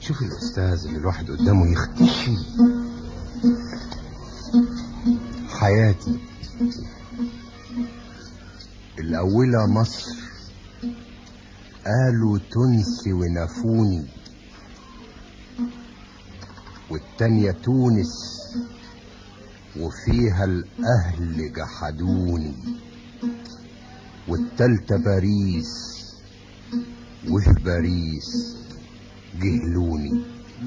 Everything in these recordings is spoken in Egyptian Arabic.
شوف الأستاذ اللي الواحد قدامه يختشي حياتي الأولى مصر قالوا تونسي ونافوني والتانية تونس وفيها الأهل جحدوني والتالتة باريس وفي باريس جهلوني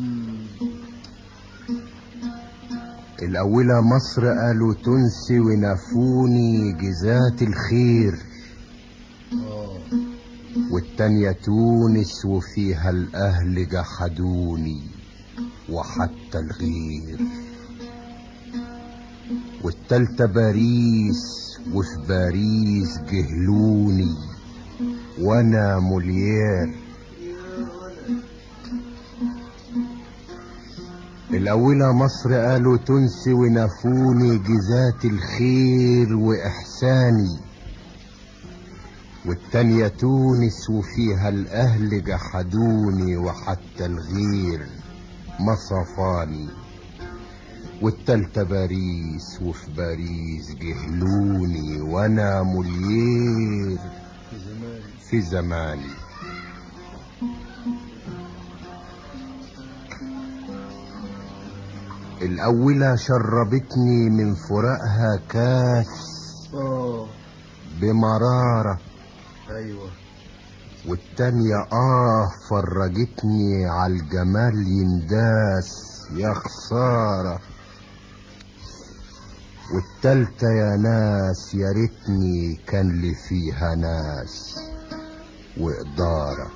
الأولى مصر قالوا تونسي ونافوني جزات الخير والتانية تونس وفيها الأهل جحدوني وحتى الغير والتالتة باريس وفي باريس جهلوني وانا موليير الأولى مصر قالوا تونسي ونافوني جزات الخير وإحساني والتانية تونس وفيها الأهل جحدوني وحتى الغير مصفاني والتالتة باريس وفي باريس جهلوني وانا موليير في زماني الأولى شربتني من فراقها كاس اه بمرارة ايوه والتانية آه فرجتني عالجمال ينداس يا خسارة والتالتة يا ناس يا ريتني كان لي فيها ناس وإدارة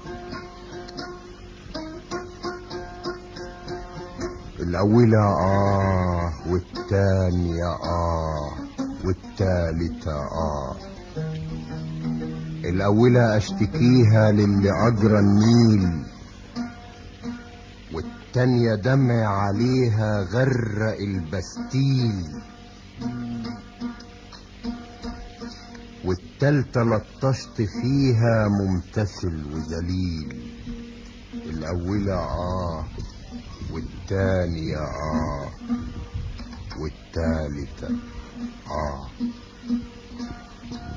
الأولى آه والتانية آه والتالتة آه الأولى أشتكيها للي أجرى النيل والتانية دمع عليها غرق البستيل والتالتة لطشت فيها ممتثل وذليل الأولى آه والتانية آه والتالتة آه